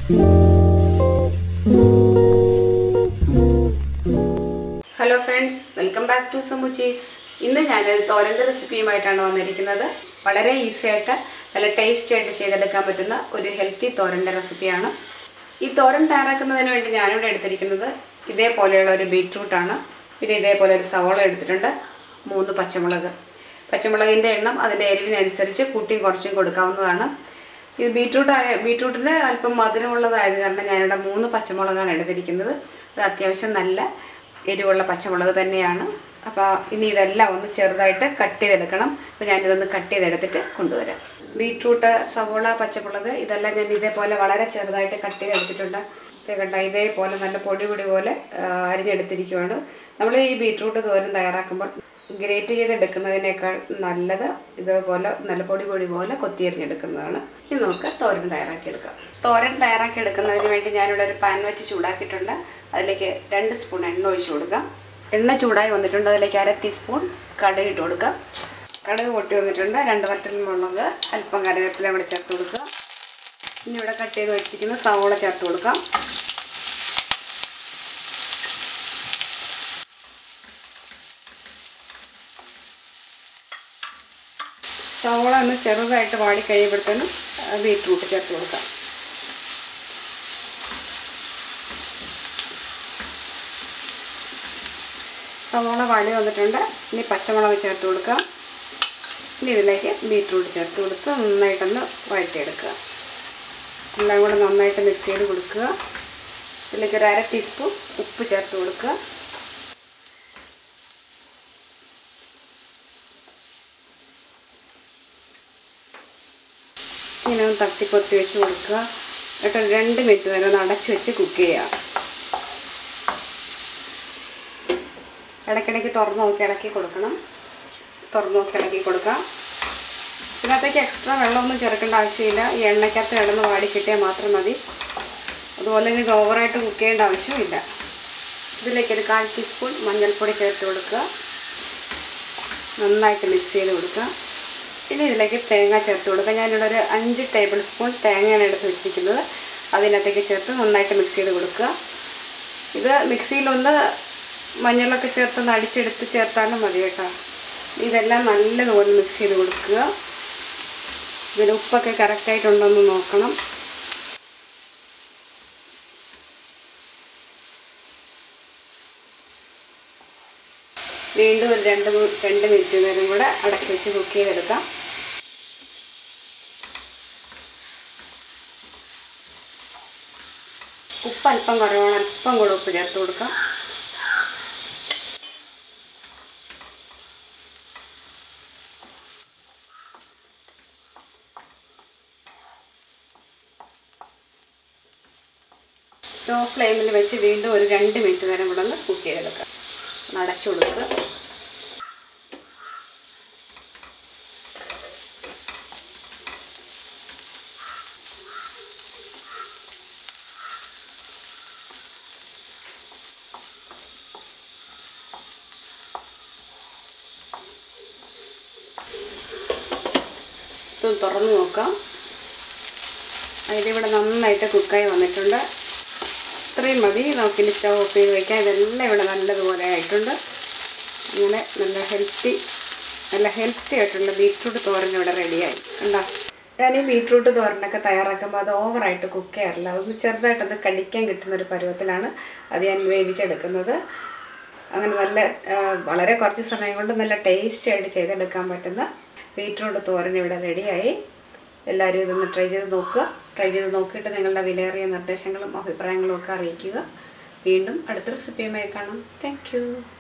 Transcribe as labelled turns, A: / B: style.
A: hello friends welcome back to സമൂച്ചീസ് ഇന്ന് ഞാനൊരു തോരൻ്റെ റെസിപ്പിയുമായിട്ടാണ് വന്നിരിക്കുന്നത് വളരെ ഈസി ആയിട്ട് നല്ല ടേസ്റ്റി ആയിട്ട് ചെയ്തെടുക്കാൻ പറ്റുന്ന ഒരു ഹെൽത്തി തോരൻ്റെ റെസിപ്പിയാണ് ഈ തോരൻ തയ്യാറാക്കുന്നതിന് വേണ്ടി ഞാനിവിടെ എടുത്തിരിക്കുന്നത് ഇതേപോലെയുള്ള ഒരു ബീറ്റ്റൂട്ടാണ് പിന്നെ ഇതേപോലെ ഒരു സവോള എടുത്തിട്ടുണ്ട് മൂന്ന് പച്ചമുളക് പച്ചമുളകിൻ്റെ എണ്ണം അതിൻ്റെ എരിവിനനുസരിച്ച് കൂട്ടിയും കുറച്ചും കൊടുക്കാവുന്നതാണ് ഇത് ബീട്രൂട്ട് ആയ ബീട്രൂട്ടിന് അല്പം മധുരമുള്ളതായത് കാരണം ഞാനിവിടെ മൂന്ന് പച്ചമുളകാണ് എടുത്തിരിക്കുന്നത് അത് അത്യാവശ്യം നല്ല എരിവുള്ള പച്ചമുളക് തന്നെയാണ് അപ്പോൾ ഇനി ഇതെല്ലാം ഒന്ന് ചെറുതായിട്ട് കട്ട് ചെയ്തെടുക്കണം അപ്പോൾ ഞാനിതൊന്ന് കട്ട് ചെയ്തെടുത്തിട്ട് കൊണ്ടുവരാം ബീട്രൂട്ട് സവോള പച്ചമുളക് ഇതെല്ലാം ഞാൻ ഇതേപോലെ വളരെ ചെറുതായിട്ട് കട്ട് ചെയ്തെടുത്തിട്ടുണ്ട് ഇത് കണ്ട ഇതേപോലെ നല്ല പൊടി പൊടി പോലെ ആ, അരിഞ്ഞെടുത്തിരിക്കുവാണ് നമ്മൾ ഈ ബീട്രൂട്ട് തോരൻ തയ്യാറാക്കുമ്പോൾ ഗ്രേറ്റ് ചെയ്തെടുക്കുന്നതിനേക്കാൾ നല്ലത് ഇതേപോലെ നല്ല പൊടി പൊടി പോലെ കൊത്തിയരിഞ്ഞെടുക്കുന്നതാണ് ഇനി നമുക്ക് തോരൻ തയ്യാറാക്കിയെടുക്കാം തോരൻ തയ്യാറാക്കിയെടുക്കുന്നതിന് വേണ്ടി ഞാനിവിടെ ഒരു പാൻ വെച്ച് ചൂടാക്കിയിട്ടുണ്ട് അതിലേക്ക് രണ്ട് സ്പൂൺ എണ്ണ ഒഴിച്ചു കൊടുക്കാം എണ്ണ ചൂടായി വന്നിട്ടുണ്ട് അതിലേക്ക് അര ടീസ്പൂൺ കടുക് ഇട്ട് കൊടുക്കാം കടുക് പൊട്ടി വന്നിട്ടുണ്ട് രണ്ട് വറ്റൽ മുളക് അല്പം കറിവേപ്പില കൂടെ ചേർത്ത് കൊടുക്കുക ഇനി ഇവിടെ കട്ട് ചെയ്ത് വെച്ചിരിക്കുന്ന സവോള ചേർത്ത് കൊടുക്കാം സവോള ഒന്ന് ചെറുതായിട്ട് വാടി കഴിയുമ്പോഴത്തേനും ബീറ്റ്റൂട്ട് ചേർത്ത് കൊടുക്കാം സവോള വാടി വന്നിട്ടുണ്ട് ഇനി പച്ചമുളക് ചേർത്ത് കൊടുക്കാം ഇനി ഇതിലേക്ക് ബീറ്റ്റൂട്ട് ചേർത്ത് കൊടുത്ത് നന്നായിട്ടൊന്ന് വഴറ്റിയെടുക്കുക എല്ലാം കൂടെ നന്നായിട്ട് മിക്സ് ചെയ്ത് കൊടുക്കുക ഇതിലേക്ക് ഒരു അര ടീസ്പൂൺ ഉപ്പ് ചേർത്ത് കൊടുക്കുക ഇങ്ങനെ ഒന്ന് തട്ടിക്കൊത്തി വെച്ച് കൊടുക്കുക എന്നിട്ട് ഒരു രണ്ട് മിനിറ്റ് നേരം ഒന്ന് അടച്ച് വെച്ച് കുക്ക് ചെയ്യുക ഇടയ്ക്കിടയ്ക്ക് തുറന്ന് നോക്കി ഇളക്കി കൊടുക്കണം തുറന്ന് നോക്കി ഇളക്കി കൊടുക്കാം ഇതിനകത്തേക്ക് എക്സ്ട്രാ വെള്ളമൊന്നും ചേർക്കേണ്ട ആവശ്യമില്ല ഈ എണ്ണയ്ക്കകത്ത് കിടന്ന് വാടി കിട്ടിയാൽ മാത്രം മതി അതുപോലെ തന്നെ ഇത് ഓവറായിട്ട് കുക്ക് ചെയ്യേണ്ട ആവശ്യമില്ല ഇതിലേക്ക് ഒരു കാൽ ടീസ്പൂൺ മഞ്ഞൾപ്പൊടി ചേർത്ത് കൊടുക്കുക നന്നായിട്ട് മിക്സ് ചെയ്ത് കൊടുക്കുക ഇനി ഇതിലേക്ക് തേങ്ങ ചേർത്ത് കൊടുക്കുക ഞാനിവിടെ ഒരു അഞ്ച് ടേബിൾ സ്പൂൺ തേങ്ങയാണ് എടുത്ത് വെച്ചിരിക്കുന്നത് അതിനകത്തേക്ക് ചേർത്ത് നന്നായിട്ട് മിക്സ് ചെയ്ത് കൊടുക്കുക ഇത് മിക്സിയിലൊന്ന് മഞ്ഞളൊക്കെ ചേർത്ത് ഒന്ന് അടിച്ചെടുത്ത് ചേർത്താലും മതി കേട്ടോ ഇതെല്ലാം നല്ലതുപോലെ മിക്സ് ചെയ്ത് കൊടുക്കുക ഇതിൽ ഉപ്പൊക്കെ കറക്റ്റായിട്ടുണ്ടോ എന്ന് നോക്കണം വീണ്ടും ഒരു രണ്ട് മൂ- രണ്ട് മിനിറ്റ് നേരം കൂടെ അടച്ചു വെച്ച് കുക്ക് ചെയ്തെടുക്കാം ഉപ്പ് അല്പം കുറവാണ് അല്പം കൂടെ ഉപ്പ് ചേർത്ത് കൊടുക്കാം ലോ ഫ്ലെയിമിൽ വെച്ച് വീണ്ടും ഒരു രണ്ട് മിനിറ്റ് നേരം കൂടെ ഒന്ന് കുക്ക് ചെയ്തെടുക്കാം ഒന്ന് അടച്ചു കൊടുക്കുക ഇത് തുറന്ന് നോക്കാം അതിലിവിടെ നന്നായിട്ട് കുക്കായി വന്നിട്ടുണ്ട് ഇത്രയും മതി നമുക്കിനി സ്റ്റവ് ഓഫ് ചെയ്ത് വയ്ക്കാം ഇതെല്ലാം ഇവിടെ നല്ലതുപോലെ ആയിട്ടുണ്ട് അങ്ങനെ നല്ല ഹെൽത്തി നല്ല ഹെൽത്തി ആയിട്ടുള്ള ബീറ്റ്റൂട്ട് തോരൻ ഇവിടെ റെഡിയായി കണ്ടോ ഞാൻ ഈ ബീറ്റ്റൂട്ട് തോരനൊക്കെ തയ്യാറാക്കുമ്പോൾ അത് ഓവറായിട്ട് കുക്ക് ചെയ്യാറില്ല അതൊന്ന് ചെറുതായിട്ടൊന്ന് കടിക്കാൻ കിട്ടുന്ന ഒരു പരുവത്തിലാണ് അത് ഞാൻ വേവിച്ചെടുക്കുന്നത് അങ്ങനെ നല്ല ആ, വളരെ കുറച്ച് സമയം കൊണ്ട് നല്ല ടേസ്റ്റി ആയിട്ട് ചെയ്തെടുക്കാൻ പറ്റുന്ന ബീറ്റ്റൂട്ട് തോരൻ ഇവിടെ റെഡിയായി എല്ലാവരും ഇതൊന്ന് ട്രൈ ചെയ്ത് നോക്കുക ട്രൈ ചെയ്ത് നോക്കിയിട്ട് നിങ്ങളുടെ വിലയേറിയ നിർദ്ദേശങ്ങളും അഭിപ്രായങ്ങളും ഒക്കെ അറിയിക്കുക വീണ്ടും അടുത്ത റെസിപ്പിയുമായി കാണാം താങ്ക്